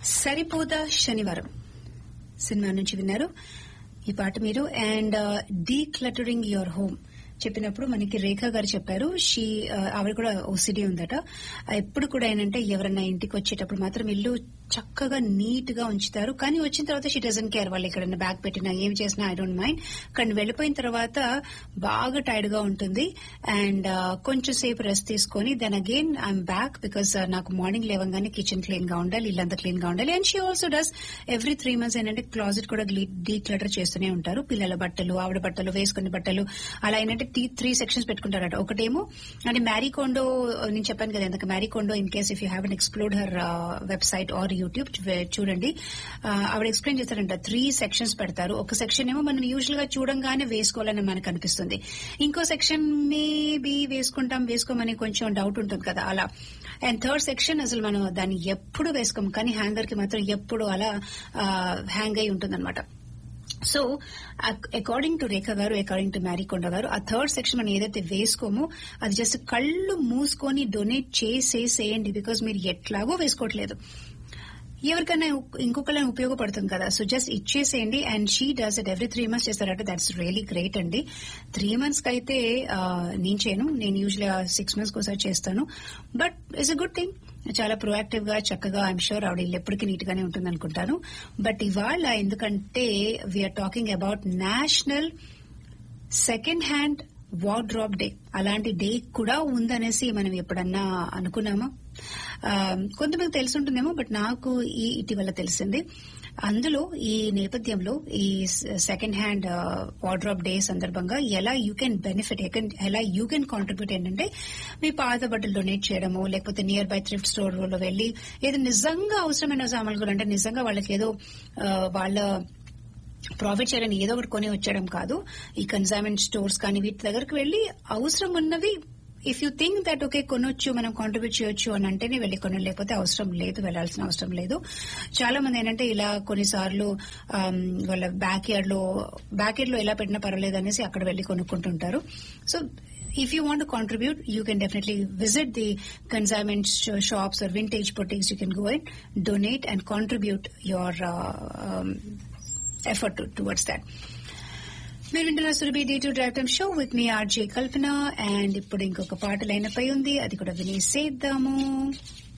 సరిపోదా శనివారం సినిమా నుంచి విన్నారు ఈ పాట మీరు and decluttering your home చెప్పినప్పుడు మనకి రేఖ గారు చెప్పారు షీ ఆవిడ కూడా ఓసిడీ ఉందట ఎప్పుడు కూడా ఏంటంటే ఎవరన్నా ఇంటికి వచ్చేటప్పుడు మాత్రం ఇల్లు చక్కగా నీట్ గా ఉంచుతారు కానీ వచ్చిన తర్వాత షీ డజన్ కేర్ వాళ్ళు ఎక్కడన్నా బ్యాగ్ పెట్టినా ఏం చేసినా ఐ డోంట్ మైండ్ కానీ వెళ్ళిపోయిన తర్వాత బాగా టైర్డ్ గా ఉంటుంది అండ్ కొంచెం సేపు రెస్ట్ తీసుకొని then again I'm back because నాకు మార్నింగ్ లేవగానే కిచెన్ క్లీన్ గా ఉండాలి ఇల్లంతా క్లీన్ గా ఉండాలి and she also does every three months ఏంటంటే క్లాజెట్ కూడా డీ క్లటర్ చేస్తూనే ఉంటారు పిల్లల బట్టలు ఆవిడ బట్టలు వేసుకునే బట్టలు అలా ఏంటంటే త్రీ సెక్షన్స్ పెట్టుకుంటారట ఒకటేమో అంటే మ్యారీ కోండో నేను చెప్పాను కదా ఇంతకు Marie Kondo in case if you have explored her website or YouTube చూడండి ఆవిడ ఎక్స్ప్లెయిన్ చేస్తారంట త్రీ సెక్షన్స్ పెడతారు ఒక సెక్షన్ ఏమో మనం యూజువల్ గా చూడంగానే వేసుకోవాలని మనకు అనిపిస్తుంది ఇంకో సెక్షన్ మేబీ వేసుకుంటాం వేసుకోమని కొంచెం డౌట్ ఉంటుంది కదా అలా అండ్ థర్డ్ సెక్షన్ అసలు మనం దాన్ని ఎప్పుడు వేసుకోం కానీ హ్యాంగర్ కి మాత్రం ఎప్పుడు అలా హ్యాంగ్ అయి ఉంటుంది సో అకార్డింగ్ టు రేఖ గారు అకార్డింగ్ టు మ్యారీకొండ గారు ఆ థర్డ్ సెక్షన్ మనం ఏదైతే వేసుకోమో అది జస్ట్ కళ్ళు మూసుకొని డొనేట్ చేసేసేయండి బికాజ్ మీరు ఎట్లాగో వేసుకోవట్లేదు ఎవరికైనా ఇంకొకళ్ళని ఉపయోగపడుతుంది కదా సో జస్ట్ ఇచ్చేసేయండి and she does it every three months చేస్తారట దట్స్ రియలీ గ్రేట్ అండి త్రీ మంత్స్ కి అయితే నేను చేయను నేను యూజువల్లీ సిక్స్ మంత్స్ ఒకసారి చేస్తాను but it's a good thing చాలా ప్రొయాక్టివ్ గా చక్కగా ఐఎమ్ షూర్ ఆవిడ ఇల్లు ఎప్పటికీ నీట్ గానే ఉంటుంది అనుకుంటాను బట్ ఇవాళ ఎందుకంటే we're talking about national second hand wardrobe day అలాంటి డే కూడా ఉందనేసి మనం ఎప్పుడన్నా అనుకున్నామా కొంతమంది తెలుసుంటుందేమో బట్ నాకు ఈ ఇటీవల తెలిసింది అందులో ఈ నేపథ్యంలో ఈ సెకండ్ హ్యాండ్ వార్డ్రాప్ డే సందర్భంగా ఎలా యూ కెన్ బెనిఫిట్ ఎలా యూ కెన్ కాంట్రిబ్యూట్ ఏంటంటే మీ పాత బట్టలు డొనేట్ చేయడము లేకపోతే నియర్ బై థ్రిఫ్ట్ స్టోర్ లో వెళ్లి ఏదో నిజంగా అవసరమైన సామాన్లు అంటే నిజంగా వాళ్ళకి ఏదో వాళ్ళ ప్రాఫిట్ చేయాలని ఏదో ఒకటి కొని వచ్చేయడం కాదు ఈ కన్సైన్మెంట్ స్టోర్స్ కానీ వీటి దగ్గరకు వెళ్లి అవసరం ఉన్నవి if you think that okay కొనొచ్చు మనం కాంట్రిబ్యూట్ చేయొచ్చు అని అంటేనే వెళ్లి కొన లేకపోతే అవసరం లేదు వెళ్లాల్సిన అవసరం లేదు చాలా మంది ఏంటంటే ఇలా కొన్నిసార్లు వాళ్ళ బ్యాక్ యార్డ్ లో బ్యాక్ యార్డ్ లో ఎలా పెట్టినా పర్వాలేదు అనేసి అక్కడ వెళ్లి కొనుక్కుంటుంటారు so if you want to contribute, you can definitely visit the consignment sh- shops or vintage boutiques. You can go and donate and contribute your uh, um, effort to, towards that. మీరు వింటున్న Surabhi day to drive time show with me RJ Kalpana and ఇప్పుడు ఇంకొక పాట line పై ఉంది అది కూడా వినేసేద్దాము